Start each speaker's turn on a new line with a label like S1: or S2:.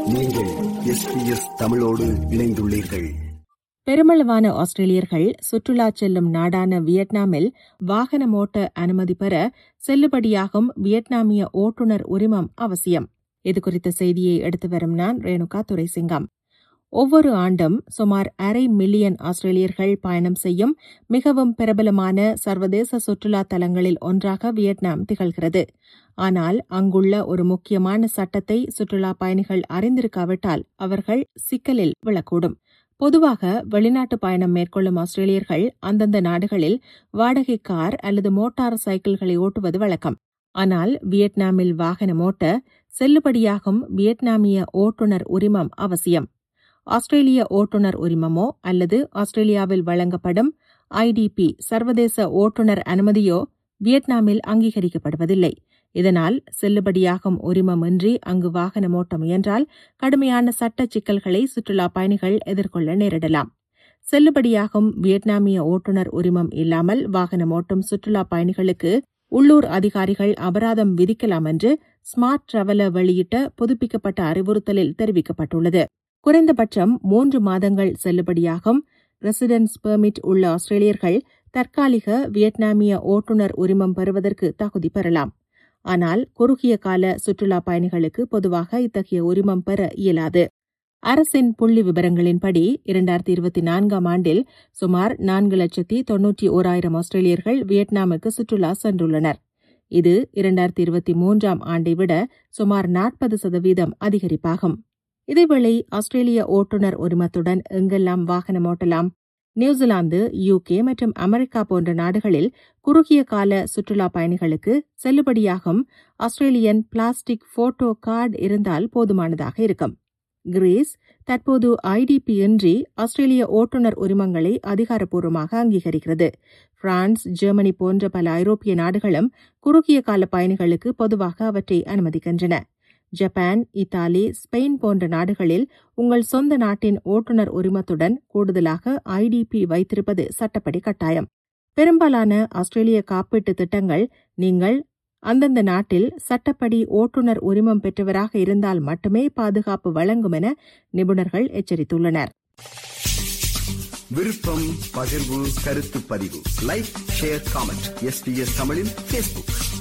S1: நீங்கள் எஸ்பிஎஸ் தமிழோடு இணைந்துள்ளீர்கள்
S2: பெருமளவான ஆஸ்திரேலியர்கள் சுற்றுலா செல்லும் நாடான வியட்நாமில் வாகனம் ஓட்ட அனுமதி பெற செல்லுபடியாகும் வியட்நாமிய ஓட்டுநர் உரிமம் அவசியம் இதுகுறித்த செய்தியை எடுத்து வரும் நான் ரேணுகா துரைசிங்கம் ஒவ்வொரு ஆண்டும் சுமார் அரை மில்லியன் ஆஸ்திரேலியர்கள் பயணம் செய்யும் மிகவும் பிரபலமான சர்வதேச சுற்றுலா தலங்களில் ஒன்றாக வியட்நாம் திகழ்கிறது ஆனால் அங்குள்ள ஒரு முக்கியமான சட்டத்தை சுற்றுலா பயணிகள் அறிந்திருக்காவிட்டால் அவர்கள் சிக்கலில் விழக்கூடும் பொதுவாக வெளிநாட்டு பயணம் மேற்கொள்ளும் ஆஸ்திரேலியர்கள் அந்தந்த நாடுகளில் வாடகை கார் அல்லது மோட்டார் சைக்கிள்களை ஓட்டுவது வழக்கம் ஆனால் வியட்நாமில் வாகனம் ஓட்ட செல்லுபடியாகும் வியட்நாமிய ஓட்டுநர் உரிமம் அவசியம் ஆஸ்திரேலிய ஓட்டுநர் உரிமமோ அல்லது ஆஸ்திரேலியாவில் வழங்கப்படும் ஐடிபி சர்வதேச ஓட்டுநர் அனுமதியோ வியட்நாமில் அங்கீகரிக்கப்படுவதில்லை இதனால் செல்லுபடியாகும் உரிமமின்றி அங்கு வாகனம் ஓட்ட முயன்றால் கடுமையான சட்ட சிக்கல்களை சுற்றுலா பயணிகள் எதிர்கொள்ள நேரிடலாம் செல்லுபடியாகும் வியட்நாமிய ஓட்டுநர் உரிமம் இல்லாமல் வாகனம் ஓட்டும் சுற்றுலா பயணிகளுக்கு உள்ளூர் அதிகாரிகள் அபராதம் விதிக்கலாம் என்று ஸ்மார்ட் டிராவலர் வெளியிட்ட புதுப்பிக்கப்பட்ட அறிவுறுத்தலில் தெரிவிக்கப்பட்டுள்ளது குறைந்தபட்சம் மூன்று மாதங்கள் செல்லுபடியாகும் ரெசிடென்ஸ் பெர்மிட் உள்ள ஆஸ்திரேலியர்கள் தற்காலிக வியட்நாமிய ஓட்டுநர் உரிமம் பெறுவதற்கு தகுதி பெறலாம் ஆனால் குறுகிய கால சுற்றுலா பயணிகளுக்கு பொதுவாக இத்தகைய உரிமம் பெற இயலாது அரசின் புள்ளி விவரங்களின்படி இரண்டாயிரத்தி இருபத்தி நான்காம் ஆண்டில் சுமார் நான்கு லட்சத்தி தொன்னூற்றி ஓராயிரம் ஆஸ்திரேலியர்கள் வியட்நாமுக்கு சுற்றுலா சென்றுள்ளனர் இது இரண்டாயிரத்தி இருபத்தி மூன்றாம் ஆண்டை விட சுமார் நாற்பது சதவீதம் அதிகரிப்பாகும் இதேவேளை ஆஸ்திரேலிய ஓட்டுநர் உரிமத்துடன் எங்கெல்லாம் வாகனம் ஓட்டலாம் நியூசிலாந்து யுகே மற்றும் அமெரிக்கா போன்ற நாடுகளில் குறுகிய கால சுற்றுலா பயணிகளுக்கு செல்லுபடியாகும் ஆஸ்திரேலியன் பிளாஸ்டிக் போட்டோ கார்டு இருந்தால் போதுமானதாக இருக்கும் கிரீஸ் தற்போது ஐடிபி இன்றி ஆஸ்திரேலிய ஓட்டுநர் உரிமங்களை அதிகாரப்பூர்வமாக அங்கீகரிக்கிறது பிரான்ஸ் ஜெர்மனி போன்ற பல ஐரோப்பிய நாடுகளும் குறுகிய கால பயணிகளுக்கு பொதுவாக அவற்றை அனுமதிக்கின்றன ஜப்பான் இத்தாலி ஸ்பெயின் போன்ற நாடுகளில் உங்கள் சொந்த நாட்டின் ஓட்டுநர் உரிமத்துடன் கூடுதலாக ஐடிபி வைத்திருப்பது சட்டப்படி கட்டாயம் பெரும்பாலான ஆஸ்திரேலிய காப்பீட்டு திட்டங்கள் நீங்கள் அந்தந்த நாட்டில் சட்டப்படி ஓட்டுநர் உரிமம் பெற்றவராக இருந்தால் மட்டுமே பாதுகாப்பு வழங்கும் என நிபுணர்கள் எச்சரித்துள்ளனர்
S1: விருப்பம் பகிர்வு கருத்து பதிவு லைக் ஷேர் காமெண்ட் எஸ்பிஎஸ் தமிழின் பேஸ்புக்